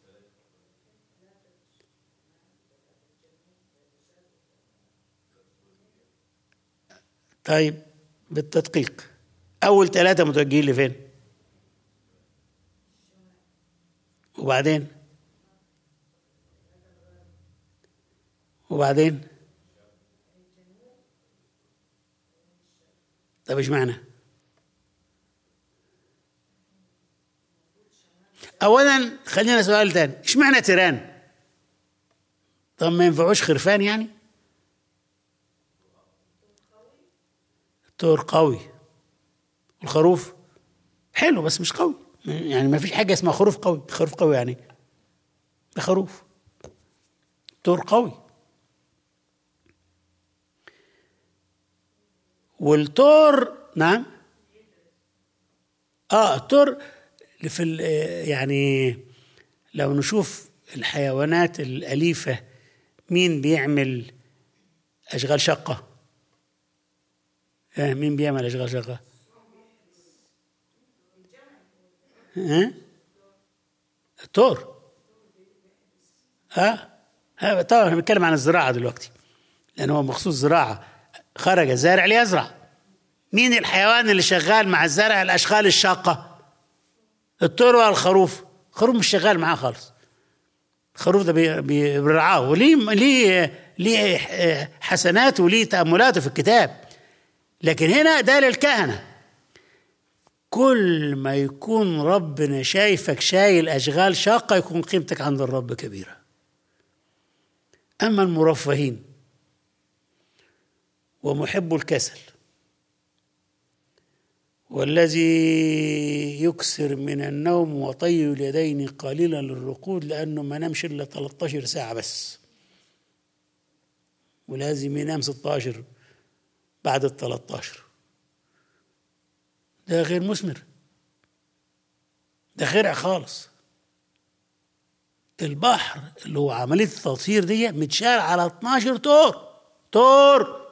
طيب بالتدقيق أول ثلاثة متوجهين لفين؟ وبعدين؟ وبعدين؟ طب ايش معنى؟ اولا خلينا سؤال تاني اشمعنى تيران طب ما ينفعوش خرفان يعني التور قوي الخروف حلو بس مش قوي يعني ما فيش حاجه اسمها خروف قوي خروف قوي يعني ده خروف تور قوي والتور نعم اه التور في ال- يعني لو نشوف الحيوانات الأليفة مين بيعمل أشغال شقة آه مين بيعمل أشغال شقة ها التور اه ها طبعا احنا بنتكلم عن الزراعة دلوقتي لأن هو مخصوص زراعة خرج الزارع ليزرع مين الحيوان اللي شغال مع الزرع الأشغال الشاقة التور ولا الخروف الخروف مش شغال معاه خالص الخروف ده بي- بي- بيرعاه وليه ليه ليه حسناته وليه تأملاته في الكتاب لكن هنا ده للكهنة كل ما يكون ربنا شايفك شايل أشغال شاقة يكون قيمتك عند الرب كبيرة أما المرفهين ومحب الكسل والذي يكسر من النوم وطي اليدين قليلا للرقود لأنه ما نامش إلا 13 ساعة بس ولازم ينام 16 بعد ال 13 ده غير مثمر ده خرع خالص البحر اللي هو عملية التطهير دي متشال على 12 تور تور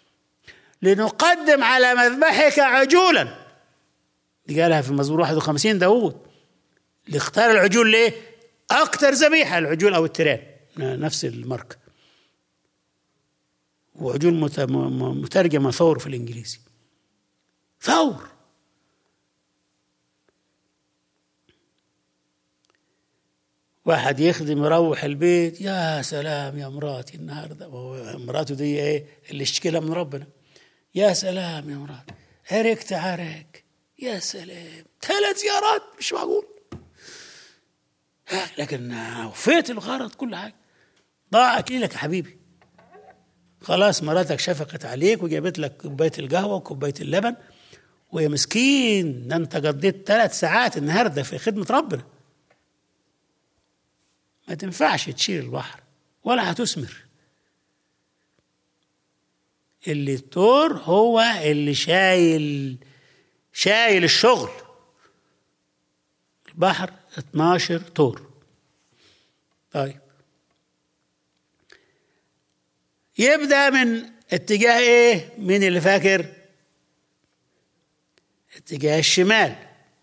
لنقدم على مذبحك عجولا دي قالها في المزمور 51 داوود اللي اختار العجول ليه؟ أكثر ذبيحة العجول أو التيران نفس الماركة وعجول مت- م- م- مترجمة ثور في الإنجليزي ثور واحد يخدم يروح البيت يا سلام يا مراتي النهارده وهو مراته دي ايه اللي اشتكلها من ربنا يا سلام يا مراتي عركت عرك يا سلام ثلاث زيارات مش معقول ها، لكن وفيت الغرض كل حاجه ضاع اكلك يا حبيبي خلاص مراتك شفقت عليك وجابت لك كوبايه القهوه وكوبايه اللبن ويا مسكين ده انت قضيت ثلاث ساعات النهارده في خدمه ربنا ما تنفعش تشيل البحر ولا هتثمر اللي التور هو اللي شايل شايل الشغل البحر 12 تور طيب يبدأ من اتجاه ايه مين اللي فاكر اتجاه الشمال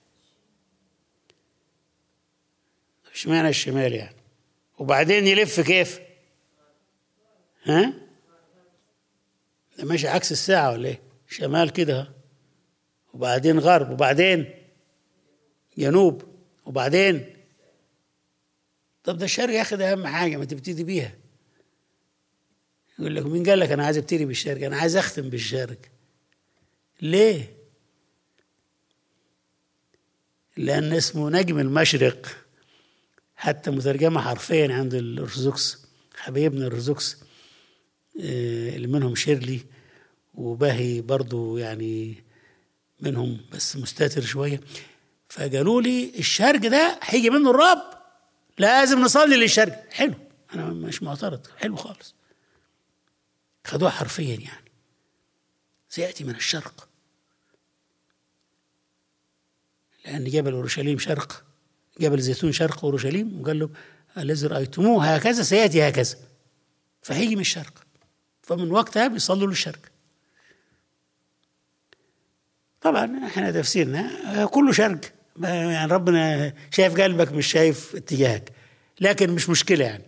اشمعنى الشمال يعني وبعدين يلف كيف ها ده ماشي عكس الساعة ولا ايه شمال كده ها. وبعدين غرب وبعدين جنوب وبعدين طب ده الشرق يا اخي ده اهم حاجه ما تبتدي بيها يقول لك مين قال لك انا عايز ابتدي بالشرق انا عايز اختم بالشرق ليه لان اسمه نجم المشرق حتى مترجمه حرفيا عند الارثوذكس حبايبنا الارثوذكس آه، اللي منهم شيرلي وباهي برضو يعني منهم بس مستتر شويه فقالوا لي الشرق ده هيجي منه الرب لازم نصلي للشرق حلو انا مش معترض حلو خالص خدوها حرفيا يعني سياتي من الشرق لان جبل اورشليم شرق جبل زيتون شرق اورشليم وقال له الذي رايتموه هكذا سياتي هكذا فهيجي من الشرق فمن وقتها بيصلوا للشرق طبعا احنا تفسيرنا كله شرق يعني ربنا شايف قلبك مش شايف اتجاهك لكن مش مشكله يعني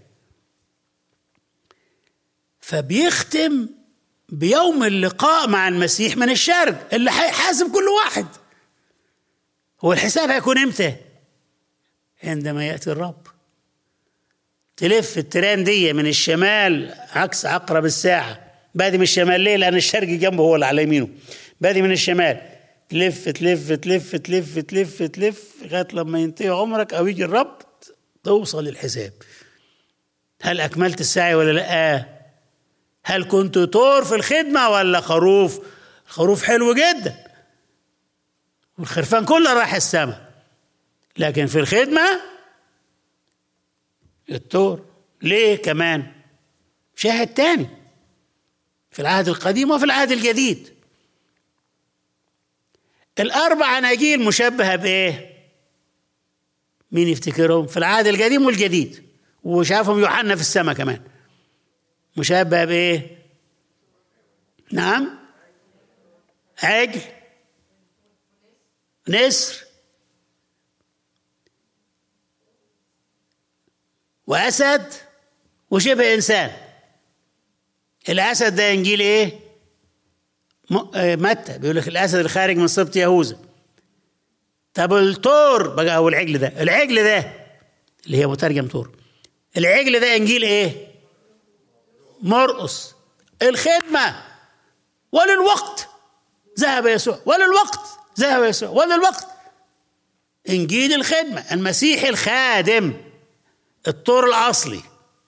فبيختم بيوم اللقاء مع المسيح من الشرق اللي هيحاسب كل واحد هو الحساب هيكون امتى عندما ياتي الرب تلف التران دي من الشمال عكس عقرب الساعه بادي من الشمال ليه لان الشرق جنبه هو اللي على يمينه بادي من الشمال تلف تلف تلف تلف تلف تلف لغايه لما ينتهي عمرك او يجي الرب توصل للحساب هل اكملت السعي ولا لا هل كنت طور في الخدمه ولا خروف الخروف حلو جدا والخرفان كله راح السماء لكن في الخدمه الطور ليه كمان شاهد تاني في العهد القديم وفي العهد الجديد الأربع أناجيل مشبهة بإيه؟ مين يفتكرهم؟ في العهد القديم والجديد وشافهم يوحنا في السماء كمان مشبهة بإيه؟ نعم عجل نسر وأسد وشبه إنسان الأسد ده إنجيل إيه؟ متى بيقول لك الاسد الخارج من سبط يهوذا طب الطور بقى او العجل ده العجل ده اللي هي مترجم طور العجل ده انجيل ايه مرقص الخدمه وللوقت ذهب يسوع وللوقت ذهب يسوع وللوقت انجيل الخدمه المسيح الخادم الطور الاصلي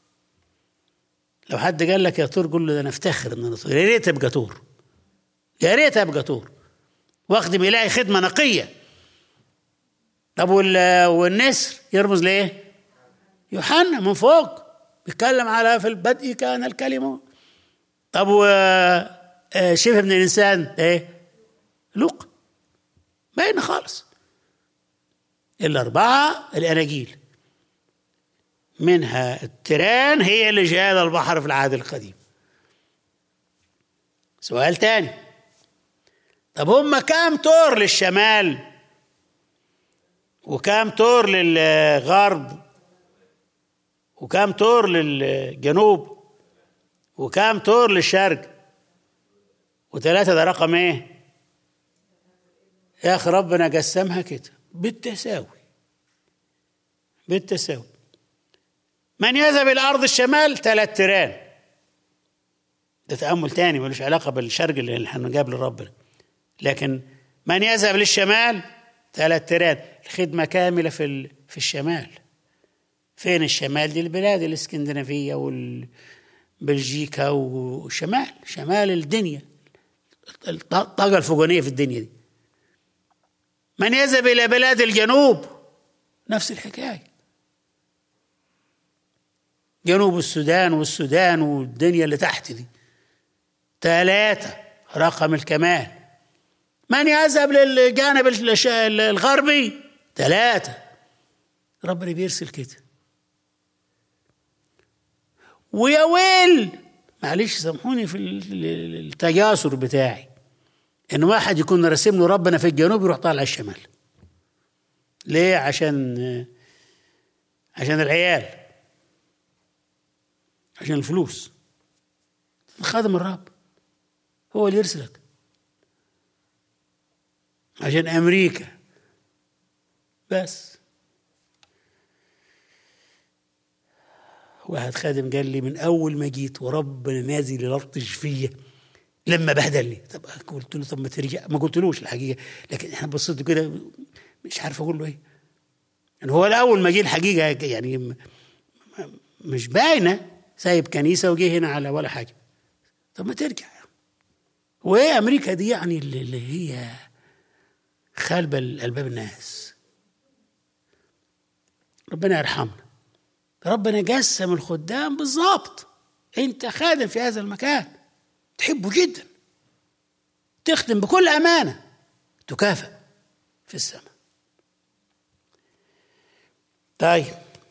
لو حد قال لك يا طور قول له ده انا افتخر ان انا طور يا ريت ابقى طور يا ريت ابقى طور واخدم الهي خدمه نقيه طب والنسر يرمز لايه؟ يوحنا من فوق بيتكلم على في البدء كان الكلمه طب و شبه من الانسان ايه؟ لوق باين خالص الاربعه الاناجيل منها التيران هي اللي جهاد البحر في العهد القديم سؤال تاني طب هم كام طور للشمال وكام طور للغرب وكام طور للجنوب وكام طور للشرق وثلاثة ده رقم ايه يا اخي ربنا قسمها كده بالتساوي بالتساوي من يذهب الى ارض الشمال ثلاث تيران ده تامل تاني ملوش علاقه بالشرق اللي احنا جاب لربنا لكن من يذهب للشمال ثلاث تيران الخدمه كامله في في الشمال فين الشمال دي البلاد الاسكندنافيه والبلجيكا وشمال شمال الدنيا الطاقه الفوقانيه في الدنيا دي من يذهب الى بلاد الجنوب نفس الحكايه جنوب السودان والسودان والدنيا اللي تحت دي ثلاثة رقم الكمال من يذهب للجانب الغربي ثلاثة ربنا بيرسل كده ويا ويل معلش سامحوني في التجاسر بتاعي ان واحد يكون راسم له ربنا في الجنوب يروح طالع الشمال ليه عشان عشان العيال عشان الفلوس خادم الرب هو اللي يرسلك عشان امريكا بس واحد خادم قال لي من اول ما جيت وربنا نازل يلطش فيا لما بهدلني طب قلت له طب ما ترجع ما قلتلوش الحقيقه لكن احنا بصيت كده مش عارف اقول له ايه يعني هو الاول ما جه الحقيقه يعني مش باينه سايب كنيسه وجه هنا على ولا حاجه طب ما ترجع وايه امريكا دي يعني اللي هي خالبه الباب الناس ربنا يرحمنا ربنا قسم الخدام بالظبط انت خادم في هذا المكان تحبه جدا تخدم بكل امانه تكافئ في السماء طيب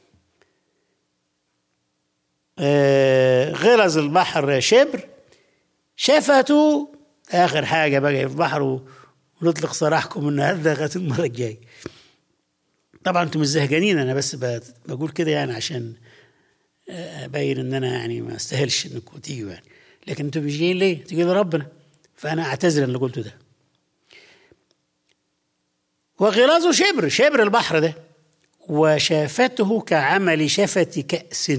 آه غرز البحر شبر شفته اخر حاجه بقى في البحر ونطلق سراحكم النهارده لغايه المره الجايه طبعا انتم مش زهقانين انا بس بقول كده يعني عشان ابين ان انا يعني ما استاهلش انكم تيجوا يعني لكن انتم مش جايين ليه؟ تيجي لربنا فانا اعتذر اللي قلته ده وغلازه شبر شبر البحر ده وشافته كعمل شفة كأس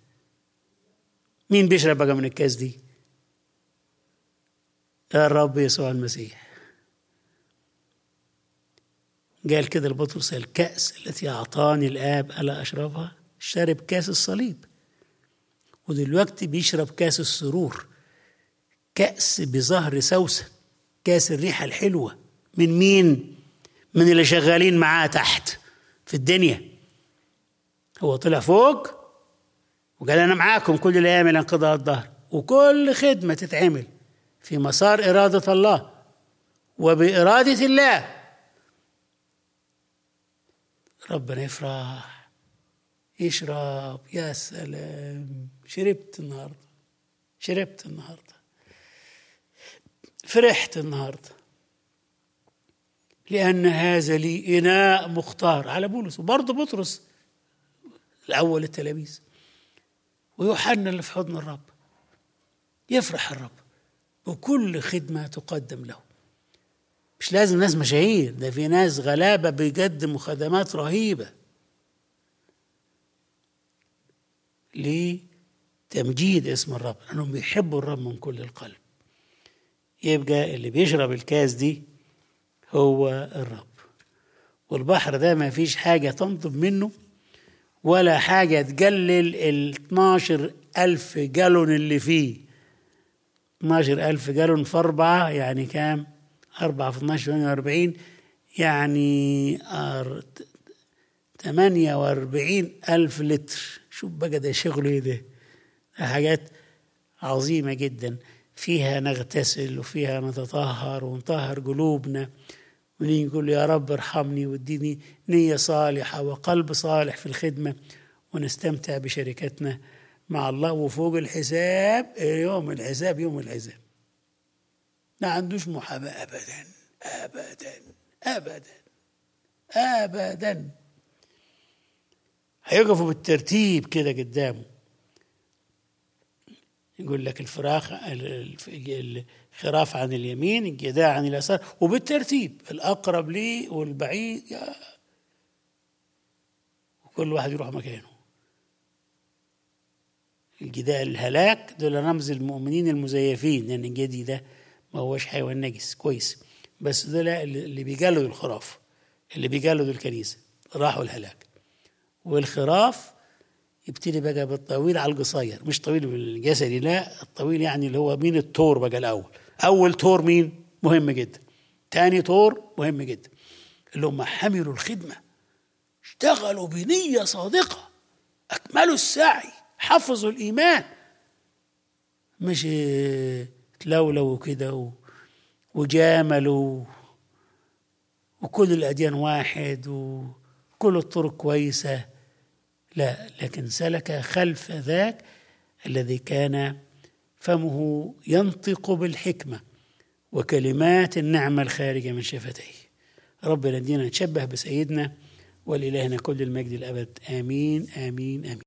مين بيشرب بقى من الكاس دي؟ الرب يسوع المسيح قال كده لبطرس الكأس التي أعطاني الآب ألا أشربها شرب كاس الصليب ودلوقتي بيشرب كاس السرور كأس بظهر سوسن كاس الريحة الحلوة من مين؟ من اللي شغالين معاه تحت في الدنيا هو طلع فوق وقال أنا معاكم كل الأيام إلى انقضاء الظهر وكل خدمة تتعمل في مسار إرادة الله وبإرادة الله ربنا يفرح يشرب يا سلام شربت النهارده شربت النهارده فرحت النهارده لأن هذا لي إناء مختار على بولس وبرضه بطرس الأول التلاميذ ويوحنا اللي في حضن الرب يفرح الرب بكل خدمة تقدم له مش لازم ناس مشاهير ده في ناس غلابة بيقدموا خدمات رهيبة لتمجيد اسم الرب لأنهم بيحبوا الرب من كل القلب يبقى اللي بيشرب الكاس دي هو الرب والبحر ده ما فيش حاجة تنطب منه ولا حاجة تقلل ال 12 ألف جالون اللي فيه 12 ألف جالون في أربعة يعني كام؟ أربعة في 12 48 يعني أر... 48 ألف لتر شوف بقى ده شغله إيه ده ده حاجات عظيمة جدا فيها نغتسل وفيها نتطهر ونطهر قلوبنا ونيجي نقول يا رب ارحمني واديني نية صالحة وقلب صالح في الخدمة ونستمتع بشركتنا مع الله وفوق الحساب يوم الحساب يوم الحساب ما عندوش محاباة أبدا أبدا أبدا أبدا هيقفوا بالترتيب كده قدامه يقول لك الفراخ الخراف عن اليمين الجداع عن اليسار وبالترتيب الأقرب ليه والبعيد يا وكل واحد يروح مكانه الجداء الهلاك دول رمز المؤمنين المزيفين لأن الجدي ده ما هوش حيوان نجس كويس بس دول اللي بيجلدوا الخراف اللي بيجلدوا الكنيسة راحوا الهلاك والخراف يبتدي بقى بالطويل على القصير مش طويل بالجسدي لا الطويل يعني اللي هو مين التور بقى الأول أول تور مين مهم جدا تاني تور مهم جدا اللي هم حملوا الخدمة اشتغلوا بنية صادقة أكملوا السعي حفظوا الإيمان مش تلولوا كده وجاملوا وكل الأديان واحد وكل الطرق كويسة لا لكن سلك خلف ذاك الذي كان فمه ينطق بالحكمة وكلمات النعمة الخارجة من شفتيه ربنا يدينا نتشبه بسيدنا ولإلهنا كل المجد الأبد آمين آمين آمين